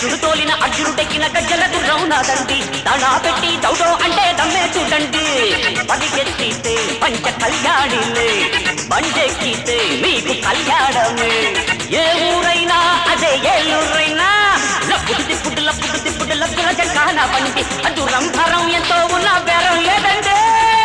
కృష్ణుడు తోలిన అర్జునుడెక్కిన గజ్జల గుర్రం నాదండి దడా పెట్టి దౌడో అంటే దమ్మే చూడండి పరిగెత్తితే పంచ కళ్యాణిలే బండెక్కితే మీకు కళ్యాణమే ఏ ఊరైనా అదే ఏలూరైనా లప్పుడు తిప్పుడు లప్పుడు తిప్పుడు లప్పుల జంకాన బండి అటు రంభరం ఎంతో ఉన్న బేరం లేదండి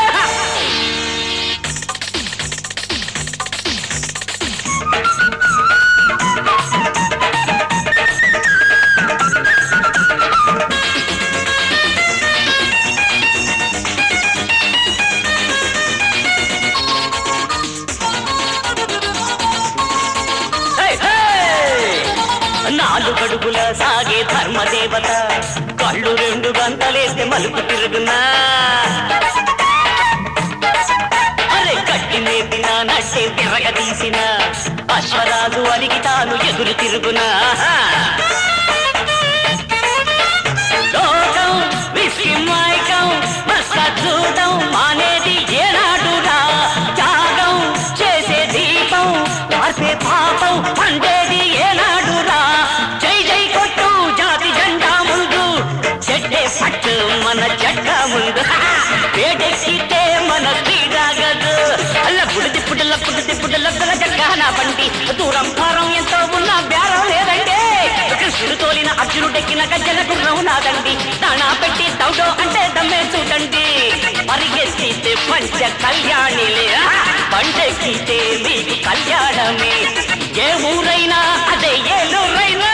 హే, హే! నాలుగడుగుల సాగే ధర్మదేవత కళ్ళు రెండు గంటలేస్తే మలుపు తిరుగునా అరే కట్టి మేపిన నట్టే తిరగ తీసిన అశ్వరాజు అలిగి తాను ఎదురు తిరుగునా లోకం విస్మయకం మస్త చూడం మానేది ఏనాడురా త్యాగం చేసే దీపం వార్పే పాపం పండేది ఏనాడురా జై జై కొట్టు జాతి జెండా ముందు చెట్టే పట్టు మన జట్ట ముందు వేడెక్కితే మన క్రీడాగదు అల్ల పుడిది పుడల పుడిది పుడల పుల జగ్గాన బండి దూరం భారం ఎంతో ఉన్న బేరం లేదండి కృష్ణుడు తోలిన అర్జునుడెక్కిన గజ్జల గుర్రం నాదండి దాణా పెట్టి దౌడో అంటే దమ్మే చూడండి పరిగెత్తితే పంచ కళ్యాణిలే పండెక్కితే మీకు కళ్యాణమే ఏ ఊరైనా అదే ఏలూరైనా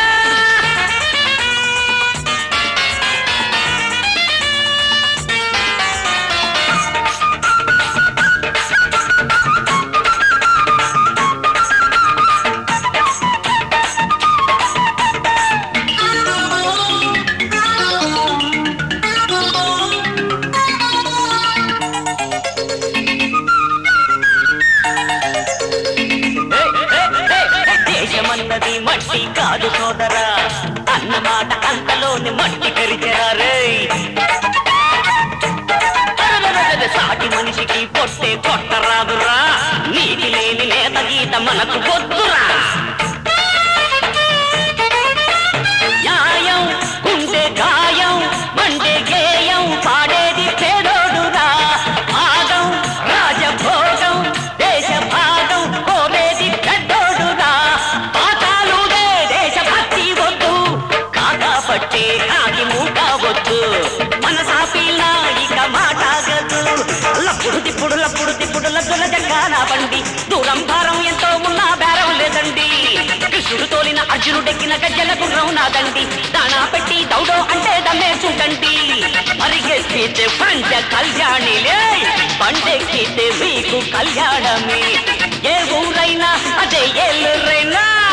దేశమన్నది మట్టి కాదు సోదరా అన్నమాట అంతలోని మట్టి కరిచారే సాటి మనిషికి పొట్టే కొట్టరాదురా నీటి లేని నేత గీత మనకు వద్దురా న్యాయం గుండె గాయం మండే గేయం పాడేది పేదోడురా భాగం రాజభోగం దేశ భాగం కోరేది పెద్దోడురా పాతాలుడే దేశభక్తి వద్దు కాకా పట్టే కాకి మూట వద్దు మన సాపిల్ల ఇక మాటాగదు లప్పుడు తిప్పుడు లప్పుడు తిప్పుడు లద్దుల జంగాన బండి దూరం భారం ఎంతో ఉన్నా బేరం లేదండి కృష్ణుడు తోలిన అర్జునుడెక్కిన గజ్జల గుర్రం నాదండి దాణా పెట్టి దౌడో అంటే దమ్మే చూడండి పరిగెత్తితే పంచ కళ్యాణిలే పండెక్కితే మీకు కళ్యాణమే ఏ ఊరైనా అదే ఏళ్ళురైనా